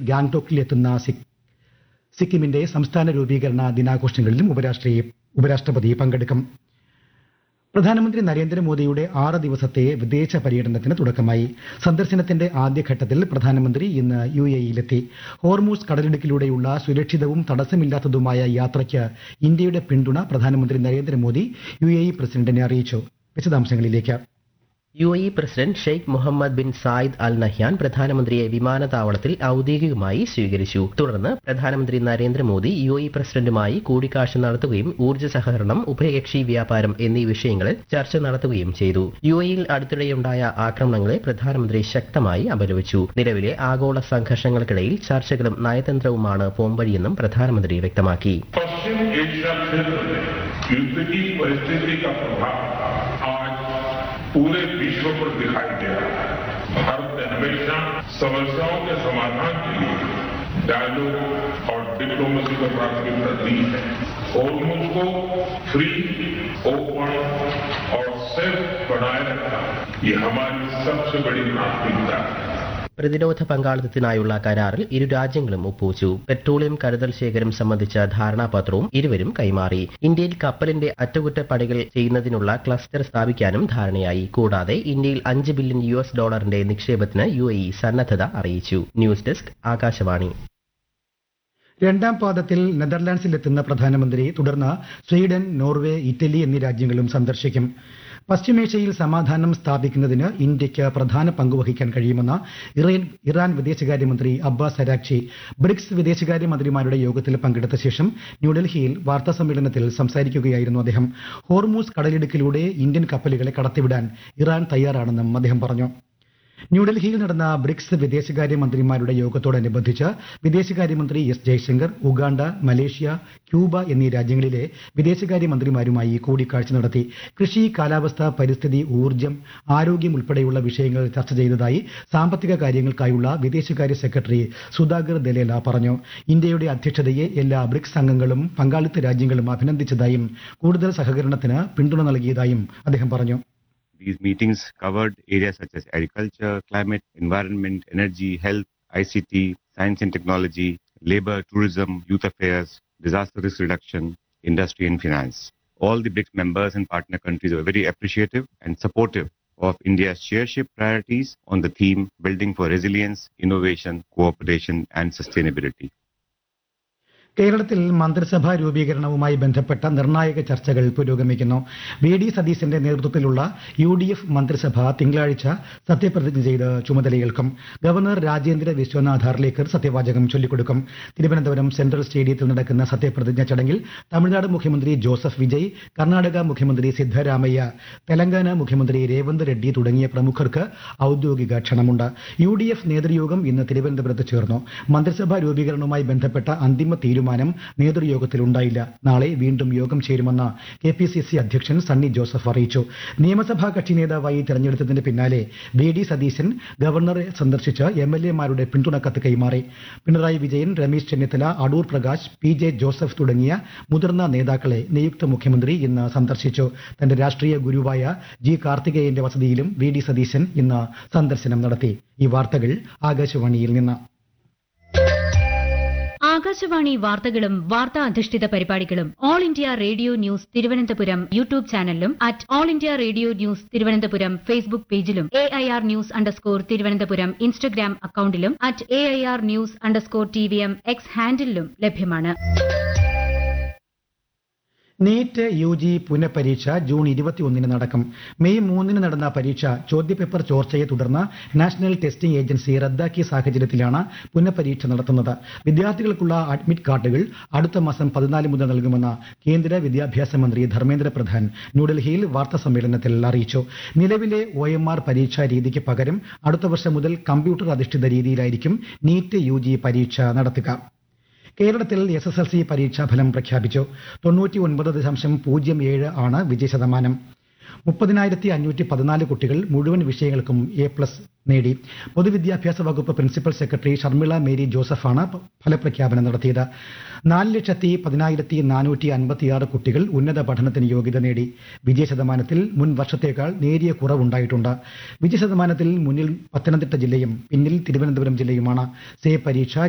ഗാംഗ്ടോക്കിലെത്തുന്ന സിക് സിക്കിമിന്റെ സംസ്ഥാന രൂപീകരണ ദിനാഘോഷങ്ങളിലും ഉപരാഷ്ട്രീ ഉപരാഷ്ട്രപതി പങ്കെടുക്കും പ്രധാനമന്ത്രി നരേന്ദ്രമോദിയുടെ ആറ് ദിവസത്തെ വിദേശ പര്യടനത്തിന് തുടക്കമായി സന്ദർശനത്തിന്റെ ആദ്യഘട്ടത്തിൽ പ്രധാനമന്ത്രി ഇന്ന് യു എയിലെത്തി ഹോർമൂസ് കടലിടുക്കിലൂടെയുള്ള സുരക്ഷിതവും തടസ്സമില്ലാത്തതുമായ യാത്രയ്ക്ക് ഇന്ത്യയുടെ പിന്തുണ പ്രധാനമന്ത്രി നരേന്ദ്രമോദി യു എ ഇ പ്രസിഡന്റിനെ അറിയിച്ചു വിശദാംശങ്ങളിലേക്ക് U A E president Sheikh Mohammed bin Zayed Al Nahyan പ്രധാനമന്ത്രിയെ വിമാനത്താവളത്തിൽ ഔദ്യോഗികമായി സ്വീകരിച്ചു തുടർന്ന് പ്രധാനമന്ത്രി നരേന്ദ്രമോദി യു എ ഇ പ്രസിഡന്റുമായി കൂടിക്കാഴ്ച നടത്തുകയും ഊർജ്ജ സഹകരണം ഉഭയകക്ഷി വ്യാപാരം എന്നീ വിഷയങ്ങളിൽ ചർച്ച നടത്തുകയും ചെയ്തു യു എയിൽ അടുത്തിടെയുണ്ടായ ആക്രമണങ്ങളെ പ്രധാനമന്ത്രി ശക്തമായി അപലപിച്ചു നിലവിലെ ആഗോള സംഘർഷങ്ങൾക്കിടയിൽ ചർച്ചകളും നയതന്ത്രവുമാണ് പോംവഴിയെന്നും പ്രധാനമന്ത്രി വ്യക്തമാക്കി पश्चिम एशिया क्षेत्र में युद्ध की परिस्थिति का प्रभाव आज पूरे विश्व पर दिखाई दे रहा है भारत ने हमेशा समस्याओं के समाधान के लिए डायलॉग और डिप्लोमेसी को प्राथमिकता दी है होर्मुज को फ्री ओपन और सेफ बनाए रखना ये हमारी सबसे बड़ी प्राथमिकता है പ്രതിരോധ പങ്കാളിത്തത്തിനായുള്ള കരാറിൽ ഇരു രാജ്യങ്ങളും ഒപ്പുവച്ചു പെട്രോളിയം കരുതൽ ശേഖരം സംബന്ധിച്ച ധാരണാപത്രവും ഇരുവരും കൈമാറി ഇന്ത്യയിൽ കപ്പലിന്റെ അറ്റകുറ്റപ്പണികൾ ചെയ്യുന്നതിനുള്ള ക്ലസ്റ്റർ സ്ഥാപിക്കാനും ധാരണയായി കൂടാതെ ഇന്ത്യയിൽ അഞ്ച് ബില്യൺ യു എസ് ഡോളറിന്റെ നിക്ഷേപത്തിന് യു എ ഇ സന്നദ്ധത അറിയിച്ചു ന്യൂസ് ഡെസ്ക് ആകാശവാണി രണ്ടാം പാദത്തിൽ നെതർലാൻഡ്സിലെത്തുന്ന പ്രധാനമന്ത്രി തുടർന്ന് സ്വീഡൻ നോർവേ ഇറ്റലി എന്നീ രാജ്യങ്ങളും സന്ദർശിക്കും പശ്ചിമേഷ്യയിൽ സമാധാനം സ്ഥാപിക്കുന്നതിന് ഇന്ത്യയ്ക്ക് പ്രധാന പങ്കുവഹിക്കാൻ കഴിയുമെന്ന് ഇറാൻ ഇറാൻ വിദേശകാര്യമന്ത്രി അബ്ബാസ് അരാക്ചി ബ്രിക്സ് വിദേശകാര്യമന്ത്രിമാരുടെ യോഗത്തിൽ പങ്കെടുത്ത ശേഷം ന്യൂഡൽഹിയിൽ വാർത്താ സമ്മേളനത്തിൽ സംസാരിക്കുകയായിരുന്നു അദ്ദേഹം ഹോർമൂസ് കടലിടുക്കിലൂടെ ഇന്ത്യൻ കപ്പലുകളെ കടത്തിവിടാൻ ഇറാൻ തയ്യാറാണെന്നും അദ്ദേഹം പറഞ്ഞു ന്യൂഡൽഹിയിൽ നടന്ന ബ്രിക്സ് വിദേശകാര്യമന്ത്രിമാരുടെ യോഗത്തോടനുബന്ധിച്ച് വിദേശകാര്യമന്ത്രി S Jaishankar Uganda Malaysia Cuba എന്നീ രാജ്യങ്ങളിലെ വിദേശകാര്യമന്ത്രിമാരുമായി കൂടിക്കാഴ്ച നടത്തി കൃഷി കാലാവസ്ഥ പരിസ്ഥിതി ഊർജ്ജം ആരോഗ്യം ഉൾപ്പെടെയുള്ള വിഷയങ്ങൾ ചർച്ച ചെയ്തതായി സാമ്പത്തിക കാര്യങ്ങൾക്കായുള്ള വിദേശകാര്യ സെക്രട്ടറി സുധാകർ ദലേല പറഞ്ഞു ഇന്ത്യയുടെ അധ്യക്ഷതയെ എല്ലാ ബ്രിക്സ് അംഗങ്ങളും പങ്കാളിത്ത രാജ്യങ്ങളും അഭിനന്ദിച്ചതായും കൂടുതൽ സഹകരണത്തിന് പിന്തുണ നൽകിയതായും അദ്ദേഹം പറഞ്ഞു These meetings covered areas such as agriculture, climate, environment, energy, health, ICT, science and technology, labor, tourism, youth affairs, disaster risk reduction, industry and finance. All the BRICS members and partner countries were very appreciative and supportive of India's chairship priorities on the theme building for resilience, innovation, cooperation and sustainability. കേരളത്തിൽ മന്ത്രിസഭാ രൂപീകരണവുമായി ബന്ധപ്പെട്ട നിർണായക ചർച്ചകൾ പുരോഗമിക്കുന്നു V D സതീശന്റെ നേതൃത്വത്തിലുള്ള U D F മന്ത്രിസഭ തിങ്കളാഴ്ച സത്യപ്രതിജ്ഞ ചെയ്ത് ചുമതലയേൽക്കും ഗവർണർ രാജേന്ദ്ര വിശ്വനാഥ് ഹർലേക്കർ സത്യവാചകം ചൊല്ലിക്കൊടുക്കും തിരുവനന്തപുരം സെൻട്രൽ സ്റ്റേഡിയത്തിൽ നടക്കുന്ന സത്യപ്രതിജ്ഞ ചടങ്ങിൽ തമിഴ്നാട് മുഖ്യമന്ത്രി ജോസഫ് വിജയ് കർണാടക മുഖ്യമന്ത്രി സിദ്ധരാമയ്യ തെലങ്കാന മുഖ്യമന്ത്രി രേവന്ത് റെഡ്ഡി തുടങ്ങിയ പ്രമുഖർക്ക് ഔദ്യോഗിക ക്ഷണമുണ്ട് യു ഡി എഫ് നേതൃയോഗം ഇന്ന് തിരുവനന്തപുരത്ത് ചേർന്നു മന്ത്രിസഭാ രൂപീകരണവുമായി ബന്ധപ്പെട്ട അന്തിമ തീരുമാനം നേതൃയോഗത്തിൽ ഉണ്ടായില്ല നാളെ വീണ്ടും യോഗം ചേരുമെന്ന് കെ പി സി സി അധ്യക്ഷൻ സണ്ണി ജോസഫ് അറിയിച്ചു നിയമസഭാ കക്ഷി നേതാവായി തെരഞ്ഞെടുത്തതിന് പിന്നാലെ വി ഡി സതീശൻ ഗവർണറെ സന്ദർശിച്ച് എം എൽ എമാരുടെ പിന്തുണക്കത്ത് കൈമാറി പിണറായി വിജയൻ രമേശ് ചെന്നിത്തല അടൂർ പ്രകാശ് പി ജെ ജോസഫ് തുടങ്ങിയ മുതിർന്ന നേതാക്കളെ നിയുക്ത മുഖ്യമന്ത്രി ഇന്ന് സന്ദർശിച്ചു തന്റെ രാഷ്ട്രീയ ഗുരുവായ ജി കാർത്തികേയന്റെ വസതിയിലും വി ഡി സതീശൻ ഇന്ന് സന്ദർശനം നടത്തി ഈ വാർത്തകൾ ആകാശവാണിയിൽ നിന്ന് ആകാശവാണി വാർത്തകളും വാർത്താ അധിഷ്ഠിത പരിപാടികളും All India Radio News Thiruvananthapuram YouTube ചാനലിലും at All India Radio News Thiruvananthapuram Facebook പേജിലും A I R news underscore Thiruvananthapuram Instagram അക്കൌണ്ടിലും at A I R news underscore T V M X ഹാൻഡിലും ലഭ്യമാണ് നീറ്റ് യു ജി പുനഃപരീക്ഷ ജൂൺ ഇരുപത്തിയൊന്നിന് നടക്കും May മൂന്നിന് നടന്ന പരീക്ഷ ചോദ്യപേപ്പർ ചോർച്ചയെ തുടർന്ന് നാഷണൽ ടെസ്റ്റിംഗ് ഏജൻസി റദ്ദാക്കിയ സാഹചര്യത്തിലാണ് പുനഃപരീക്ഷ നടത്തുന്നത് വിദ്യാർത്ഥികൾക്കുള്ള അഡ്മിറ്റ് കാർഡുകൾ അടുത്ത മാസം പതിനാല് മുതൽ നൽകുമെന്ന് കേന്ദ്ര വിദ്യാഭ്യാസ മന്ത്രി ധർമ്മേന്ദ്ര പ്രധാൻ ന്യൂഡൽഹിയിൽ വാർത്താ സമ്മേളനത്തിൽ അറിയിച്ചു നിലവിലെ ഒ എം ആർ പരീക്ഷാ രീതിക്ക് പകരം അടുത്ത വർഷം മുതൽ കമ്പ്യൂട്ടർ അധിഷ്ഠിത രീതിയിലായിരിക്കും നീറ്റ് യു ജി പരീക്ഷ നടത്തുക കേരളത്തിൽ എസ് എസ് എൽ സി പരീക്ഷാഫലം പ്രഖ്യാപിച്ചു തൊണ്ണൂറ്റി ഒൻപത് ദശാംശം പൂജ്യം ഏഴ് ആണ് വിജയശതമാനം മുപ്പതിനായിരത്തി അഞ്ഞൂറ്റി പതിനാല് കുട്ടികൾ മുഴുവൻ വിഷയങ്ങൾക്കും എ പ്ലസ് നേടി പൊതുവിദ്യാഭ്യാസ വകുപ്പ് പ്രിൻസിപ്പൽ സെക്രട്ടറി ഷർമിള മേരി ജോസഫാണ് പ- ഫലപ്രഖ്യാപനം നടത്തിയത് നാല് ലക്ഷത്തി പതിനായിരത്തി നാനൂറ്റി അൻപത്തിയാറ് കുട്ടികൾ ഉന്നത പഠനത്തിന് യോഗ്യത നേടി വിജയശതമാനത്തിൽ മുൻ വർഷത്തേക്കാൾ നേരിയ കുറവുണ്ടായിട്ടുണ്ട് വിജയശതമാനത്തിൽ മുന്നിൽ പത്തനംതിട്ട ജില്ലയും പിന്നിൽ തിരുവനന്തപുരം ജില്ലയുമാണ് സേ പരീക്ഷ